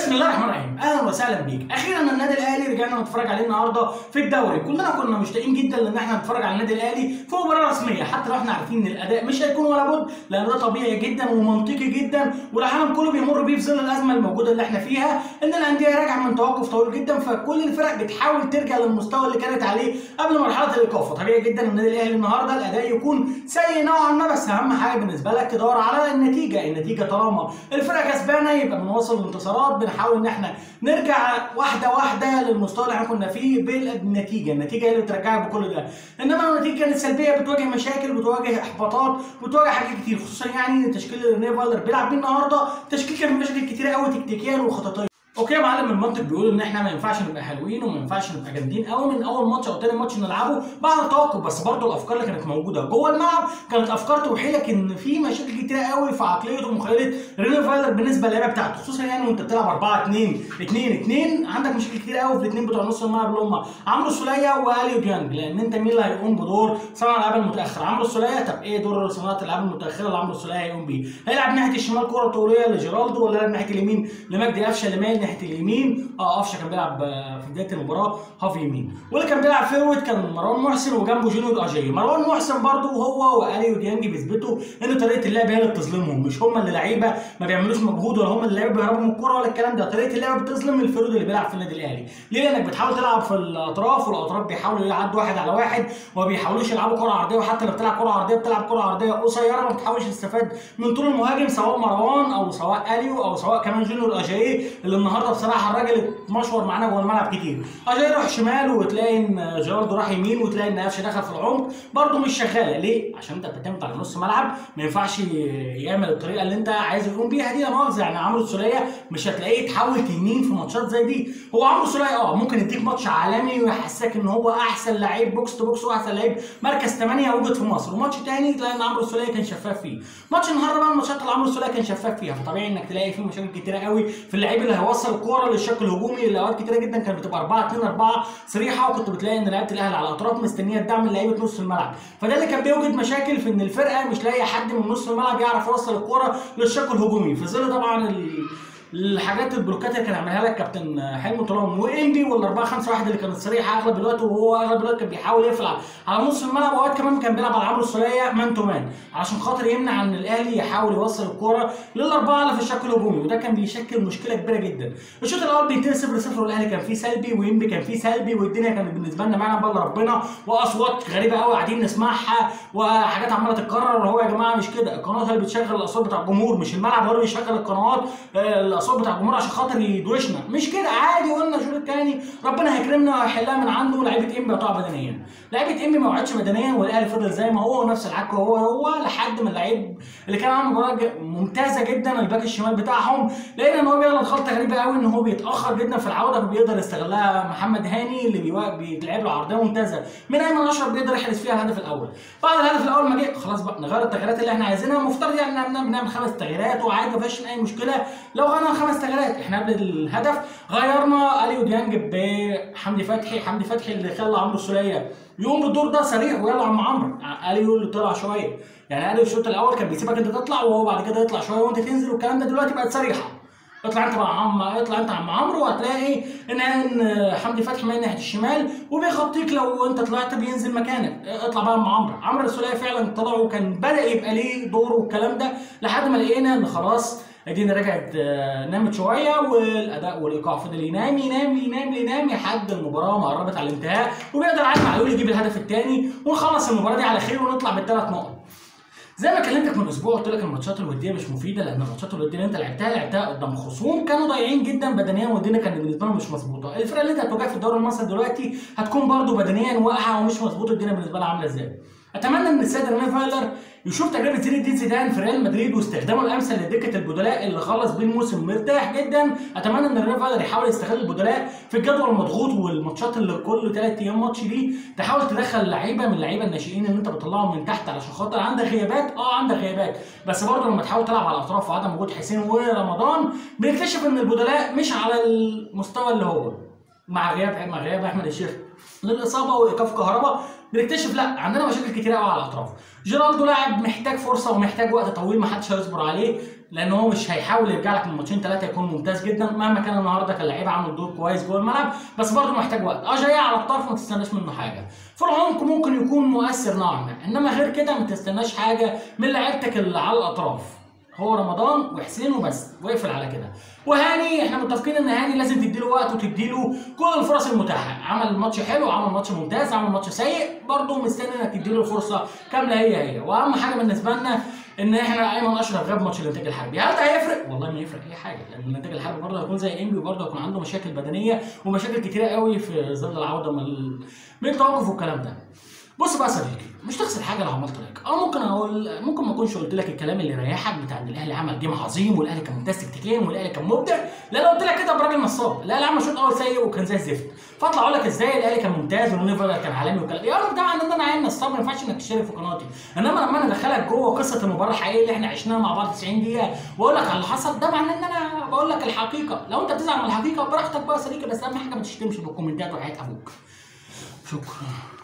بسم الله الرحمن الرحيم اهلا وسهلا بيك اخيرا النادي الاهلي رجعنا نتفرج عليه النهارده في الدوري كلنا كنا مشتاقين جدا لان احنا نتفرج على النادي الاهلي في مباراه رسميه حتى لو احنا عارفين ان الاداء مش هيكون ولا بد لان ده طبيعي جدا ومنطقي جدا والعالم كله بيمر بيه في ظل الازمه الموجوده اللي احنا فيها ان الانديه راجعه من توقف طويل جدا فكل الفرق بتحاول ترجع للمستوى اللي كانت عليه قبل مرحله الايقاف فطبيعي جدا ان النادي الاهلي النهارده الاداء يكون سيء نوعا ما بس اهم حاجه بالنسبه لك تدور على النتيجه النتيجه طالما الفرقه كسبانه يبقى بنوصل الانتصارات بنحاول ان احنا نرجع واحده واحده للمستوى اللي احنا كنا فيه بالنتيجه النتيجه هي اللي بترجعك بكل ده انما لو النتيجه كانت سلبيه بتواجه مشاكل بتواجه احباطات بتواجه حاجات كتير خصوصا يعني ان تشكيل رينيه فايلر بيلعب بيه النهارده تشكيل كان فيه مشاكل كتيره قوي تكتيكيا وخططيا اوكي يا معلم المنطق بيقول ان احنا ما ينفعش نبقى حلوين وما ينفعش نبقى جامدين قوي من اول ماتش او تاني ماتش نلعبه بعد التوقف بس برضه الافكار اللي كانت موجوده جوه الملعب كانت افكار توحي لك ان في مشاكل كتيره قوي في عقليه ومخيله ريني فايلر بالنسبه للعيبه بتاعته خصوصا يعني وانت بتلعب 4 2 2 2 عندك مشاكل كتير قوي في الاثنين بتوع نص الملعب اللي هم عمرو السوليه واليو ديانج لان انت مين اللي هيقوم بدور صانع الالعاب المتاخر عمرو السوليه طب ايه دور صناعه الالعاب المتاخره اللي عمرو السوليه هيقوم بيه هيلعب ناحيه الشمال كره طوليه لجيرالدو ولا يلعب ناحيه اليمين لمجدي قفشه اللي مايل ناحيه اليمين اه قفشه كان بيلعب آه، في بدايه المباراه هاف يمين واللي كان بيلعب فيرويد كان مروان محسن وجنبه جونيور اجاي مروان محسن برضه هو واليو ديانج بيثبتوا ان طريقه اللعب هي اللي بتظلمهم مش هم اللي لعيبه ما بيعملوش مجهود ولا هم اللي لعيبه بيهربوا من الكوره ولا الكلام ده طريقه اللعب بتظلم الفيرود اللي بيلعب في النادي الاهلي ليه لانك بتحاول تلعب في الاطراف والاطراف بيحاولوا يعدوا واحد على واحد وما بيحاولوش يلعبوا كره عرضيه وحتى لو بتلعب كره عرضيه بتلعب كره عرضيه قصيره ما بتحاولش تستفاد من طول المهاجم سواء مروان او سواء اليو او سواء كمان جونيور اجاي اللي النهارده بصراحه الراجل اتمشور معانا جوه الملعب كتير اجاي راح شمال وتلاقي ان جيرالدو راح يمين وتلاقي ان قفشه دخل في العمق برده مش شغاله ليه؟ عشان انت بتعتمد على نص ملعب ما ينفعش يعمل الطريقه اللي انت عايز يقوم بيها دي لا مؤاخذه يعني عمرو السوليه مش هتلاقيه يتحول تنين في ماتشات زي دي هو عمرو السوليه اه ممكن يديك ماتش عالمي ويحسسك ان هو احسن لعيب بوكس تو بوكس واحسن لعيب مركز 8 وجد في مصر وماتش تاني تلاقي ان عمرو السوليه كان شفاف فيه ماتش النهارده بقى الماتشات اللي عمرو السوليه كان شفاف فيها فطبيعي انك تلاقي فيه مشاكل كتيره قوي في اللعيب اللي هيوصل الكوره للشق الهجومي اللي اوقات كتيره جدا كانت بتبقى 4 2 4 صريحه وكنت بتلاقي ان لعيبه الاهلي على الاطراف مستنيه الدعم من لعيبه نص الملعب فده اللي كان بيوجد مشاكل في ان الفرقه مش لاقي حد من نص الملعب يعرف يوصل الكوره للشق الهجومي في ظل طبعا ال... الحاجات البلوكات اللي كان عاملها لك كابتن حلمي طولان وانبي ولا 4 5 1 اللي كانت صريحه اغلب الوقت وهو اغلب الوقت كان بيحاول يفلع على نص الملعب واوقات كمان كان بيلعب على عمرو السوليه مان تو مان عشان خاطر يمنع ان الاهلي يحاول يوصل الكوره للاربعه اللي في الشق الهجومي وده كان بيشكل مشكله كبيره جدا الشوط الاول بينتهي 0 0 والاهلي كان فيه سلبي وانبي كان فيه سلبي والدنيا كانت بالنسبه لنا معانا بال ربنا واصوات غريبه قوي قاعدين نسمعها وحاجات عماله تتكرر اللي هو يا جماعه مش كده القنوات هي اللي بتشغل الاصوات بتاع الجمهور مش الملعب هو اللي بيشغل القنوات آه، الاصوات بتاع الجمهور عشان خاطر يدوشنا مش كده عادي قلنا الشوط الثاني ربنا هيكرمنا ويحلها من عنده لعيبه انبي هتقع بدنيا لعيبه انبي ما وقعتش بدنيا والاهلي فضل زي ما هو ونفس العك هو هو لحد ما اللعيب اللي كان عامل مباراه ج- ممتازه جدا الباك الشمال بتاعهم لقينا ان هو بيغلط غلطه غريبه قوي ان هو بيتاخر جدا في العوده فبيقدر يستغلها محمد هاني اللي بيوا- بيلعب له عرضيه ممتازه من ايمن اشرف بيقدر يحرز فيها الهدف الاول بعد الهدف الاول ما جه خلاص بقى نغير التغييرات اللي احنا عايزينها مفترض يعني ان احنا بنعمل خمس تغييرات وعادي ما فيهاش اي مشكله لو غيرنا خمس تغييرات احنا قبل الهدف غيرنا اليو ديانج بحمدي فتحي حمدي فتحي اللي خلى عمرو السوليه يقوم بالدور ده صريح ويلا يا عم عمرو اليو اللي طلع شويه يعني اليو الشوط الاول كان بيسيبك انت تطلع وهو بعد كده يطلع شويه وانت تنزل والكلام ده دلوقتي بقت صريحه اطلع انت مع عم اطلع انت عم عمرو وهتلاقي ان ان حمدي فتحي مايل ناحيه الشمال وبيغطيك لو انت طلعت بينزل مكانك اطلع بقى مع عمرو عمرو السوليه فعلا طلع وكان بدا يبقى ليه دور والكلام ده لحد ما لقينا ان خلاص ادينا رجعت آه، نامت شويه والاداء والايقاع فضل ينام ينام ينام ينام لحد المباراه ما قربت على الانتهاء وبيقدر علي معلول يجيب الهدف الثاني ونخلص المباراه دي على خير ونطلع بالثلاث نقط زي ما كلمتك من اسبوع قلت لك الماتشات الوديه مش مفيده لان الماتشات الوديه اللي انت لعبتها لعبتها قدام خصوم كانوا ضايعين جدا بدنيا والدنيا كانت بالنسبه لهم مش مظبوطه الفرقه اللي انت هتواجهها في الدوري المصري دلوقتي هتكون برضو بدنيا واقعه ومش مظبوطه الدنيا بالنسبه لها عامله ازاي اتمنى ان السيد ريني فايلر يشوف تجربه زين الدين زيدان في ريال مدريد واستخدامه الامثل لدكه البدلاء اللي خلص بيه الموسم مرتاح جدا اتمنى ان ريني فايلر يحاول يستغل البدلاء في الجدول المضغوط والماتشات اللي كل ثلاث ايام ماتش دي تحاول تدخل لعيبه من اللعيبه الناشئين اللي انت بتطلعهم من تحت علشان خاطر عندك غيابات اه عندك غيابات بس برضه لما تحاول تلعب على الاطراف وعدم وجود حسين ورمضان بنكتشف ان البدلاء مش على المستوى اللي هو مع غياب مع غياب احمد الشيخ للاصابه وايقاف كهرباء بنكتشف لا عندنا مشاكل كتير قوي على الاطراف جيرالدو لاعب محتاج فرصه ومحتاج وقت طويل ما حدش هيصبر عليه لان هو مش هيحاول يرجع لك من ماتشين ثلاثه يكون ممتاز جدا مهما كان النهارده كان لعيب عامل دور كويس جوه الملعب بس برضه محتاج وقت اجاي على الطرف ما تستناش منه حاجه في العمق ممكن يكون مؤثر نوعا ما انما غير كده ما تستناش حاجه من لعيبتك اللي على الاطراف هو رمضان وحسين وبس واقفل على كده وهاني احنا متفقين ان هاني لازم تديله وقت وتديله كل الفرص المتاحه عمل ماتش حلو عمل ماتش ممتاز عمل ماتش سيء برضه مستني انك تديله الفرصه كامله هي هي واهم حاجه بالنسبه لنا ان احنا ايمن اشرف غاب ماتش الانتاج الحربي هل ده هيفرق والله ما يفرق اي حاجه لان الانتاج الحربي برضه هيكون زي انبي وبرضه هيكون عنده مشاكل بدنيه ومشاكل كتيره قوي في ظل العوده من من التوقف والكلام ده بص بقى يا صديقي مش تخسر حاجه لو عملت لايك اه ممكن اقول ممكن ما اكونش قلت لك الكلام اللي يريحك بتاع ان الاهلي عمل جيم عظيم والاهلي كان ممتاز تكتيكيا والاهلي كان مبدع لا لو قلت لك كده براجل نصاب الاهلي عمل شوط اول سيء وكان زي الزفت فاطلع اقول لك ازاي الاهلي كان ممتاز ونيفر كان عالمي وكلام يا رب طبعا ان انا عين نصاب ما ينفعش انك تشترك في قناتي انما لما انا ادخلك جوه قصه المباراه الحقيقيه اللي احنا عشناها مع بعض 90 دقيقه واقول لك على اللي حصل ده معناه ان انا بقول لك الحقيقه لو انت بتزعل من الحقيقه براحتك بقى يا صديقي بس اهم حاجه ما تشتمش بالكومنتات وحياه ابوك شكرا